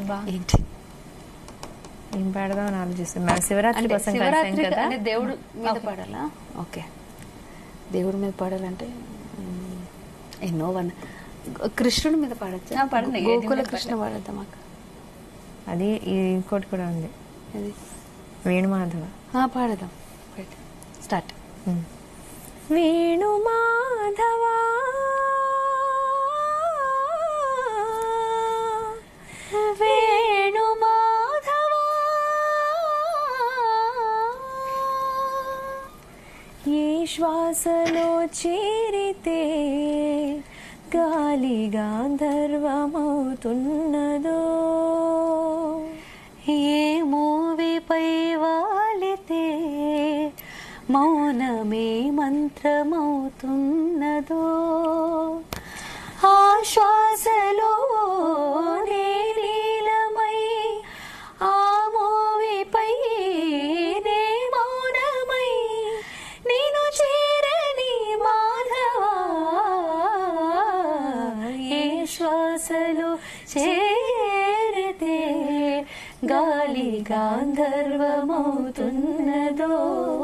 అబ్బా. ఏంటి ఏం పాడదాం అని ఆలోచిస్తాం మన శివరాత్రి అంటే కోసం కలిసాం శివరాత్రి కదా అంటే దేవుడు మీద పాడాలా ఓకే దేవుడి మీద పాడాలంటే మ్, ఎన్నో వన్ కృష్ణుడి మీద పాడచ్చా ఆ, పాడండి. ఏది గోకుల మీద కృష్ణ పాడద్దాం మాకు అది ఈ ఇంకోటి కూడా ఉంది అది వేణుమాధవ ఆ, పాడదాం స్టార్ట్ వేణుమాధవ వేణుమాధవ ఏ శ్వాసలో చేరితే గాలి గాంధర్వమవుతున్నదో ఏ మూవీపై వాలితే మౌనమే మంత్రమవుతున్నదో ఆ శ్వాసలో నే నీలమై ఆ మోవిపై నే మౌనమై నేను చేరని మాధవా ఏ శ్వాసలో చేరితే గాలి గాంధర్వమవుతున్నదో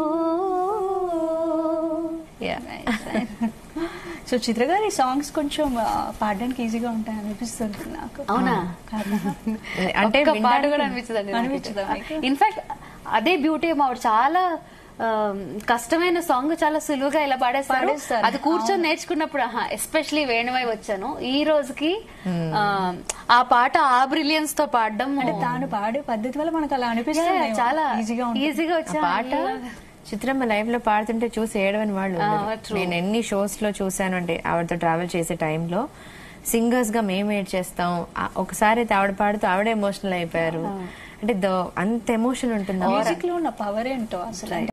సో చిత్ర గారి సాంగ్స్ కొంచెం ఆ, పాడడానికి ఈజీగా ఉంటాయి అనిపిస్తుంది నాకు అవునా? కదా. అంటే ఒక్క పాట వినడానికి- కూడా అనిపించదండి అనిపించదా మీకు? ఇన్ఫాక్ట్ అదే బ్యూటీ మావిడ చాలా ఆ, కష్టమైన సాంగ్ చాలా సులువుగా ఇలా పాడేస్తారు పాడేస్తారు. అది కూర్చొని నేర్చుకున్నప్పుడు ఎస్పెషలీ వేణువై వచ్చాను ఈ రోజుకి ఆ, ఆ పాట ఆ బ్రిలియన్స్ తో పాడడం అంటే తాను పాడే పద్ధతి వల్ల మనకు అలా అనిపిస్తుంది Yeah, చాలా ఈజీగా ఉంటుంది ఈజీగా ఆ వచ్చా పాట చిత్రమ్మ లైవ్ లో పాడుతుంటే చూసి ఏడవని వాళ్ళు ఆ, ఉండరు. true. నేను ఎన్ని షోస్ లో చూసాను అంటే ఆవిడతో ట్రావెల్ చేసే టైంలో సింగర్స్ గా మేము ఏడ్ చేస్తాం ఆ, ఒకసారి అయితే ఆవిడ పాడుతూ ఆవిడ ఎమోషనల్ అయిపోయారు అంటే దో- అంత ఎమోషన్ ఉంటుంది మ్యూజిక్ లో ఉన్న పవర్ ఏంటో అసలు